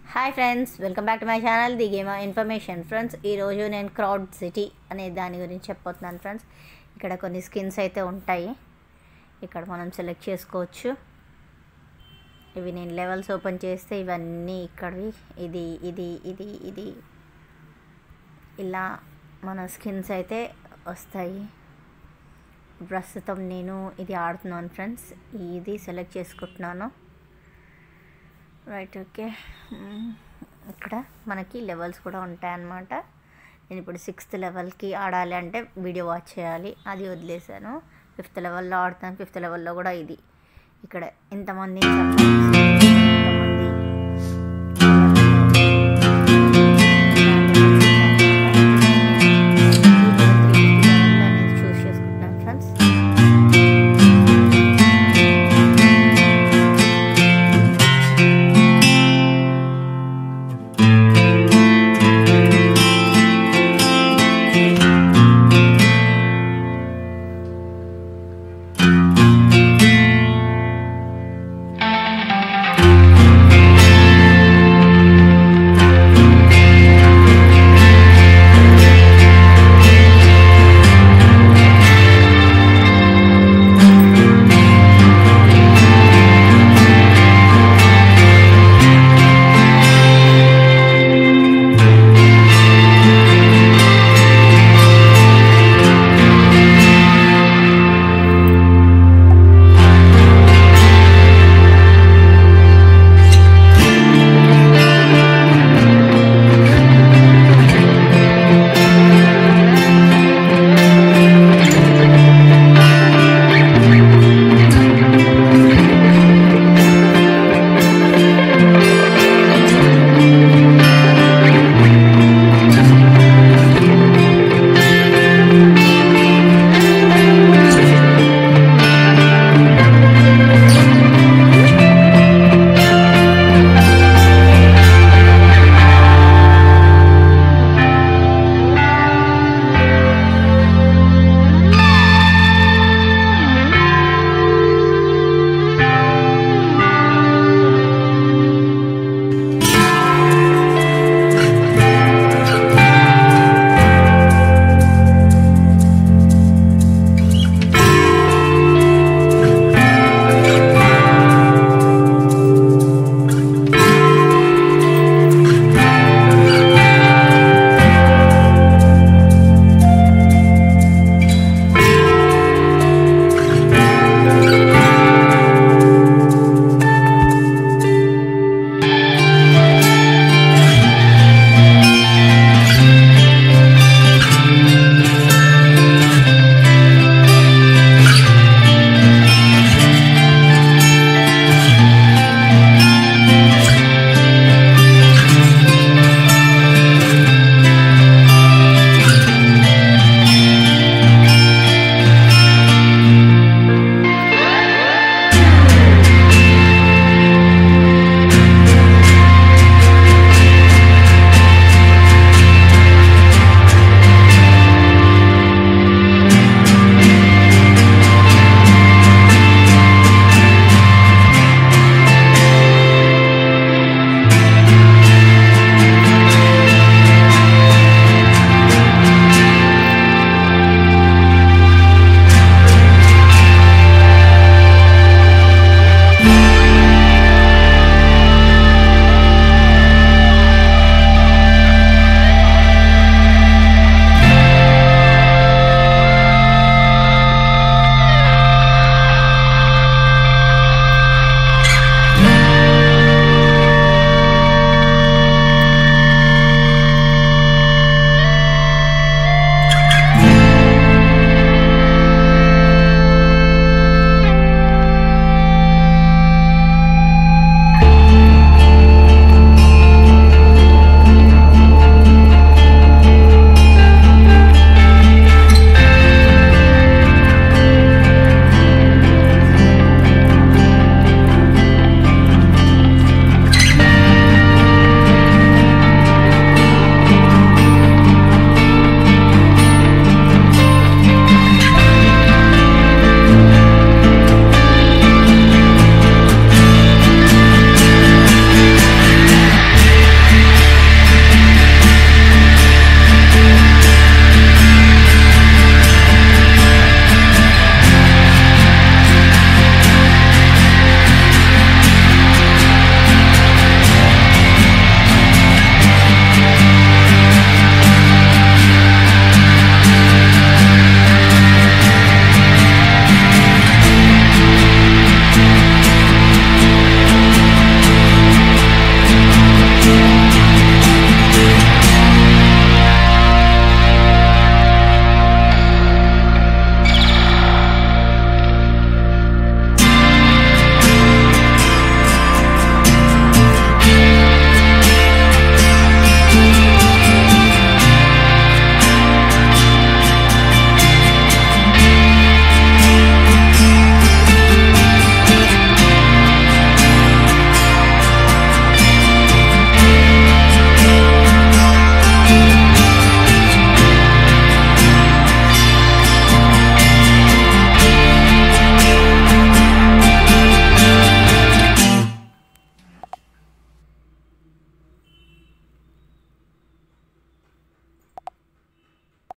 hi friends welcome back to my channel the game information friends ఈరోజు నేను crowd city అనే దాని గురించి చెప్పబోతున్నాను ఫ్రెండ్స్ ఇక్కడ కొన్ని స్కిన్స్ అయితే ఉంటాయి ఇక్కడ మనం సెలెక్ట్ చేసుకోవచ్చు ఇవి నేను లెవెల్స్ ఓపెన్ చేస్తే ఇవన్నీ ఇక్కడివి ఇది ఇది ఇది ఇది ఇలా మన స్కిన్స్ అయితే వస్తాయి ప్రస్తుతం నేను ఇది ఆడుతున్నాను ఫ్రెండ్స్ ఇది సెలెక్ట్ చేసుకుంటున్నాను రైట్ ఓకే ఇక్కడ మనకి లెవెల్స్ కూడా ఉంటాయన్నమాట నేను ఇప్పుడు సిక్స్త్ లెవెల్కి ఆడాలి అంటే వీడియో వాచ్ చేయాలి అది వదిలేసాను ఫిఫ్త్ లెవెల్లో ఆడుతాను ఫిఫ్త్ లెవెల్లో కూడా ఇది ఇక్కడ ఇంతమంది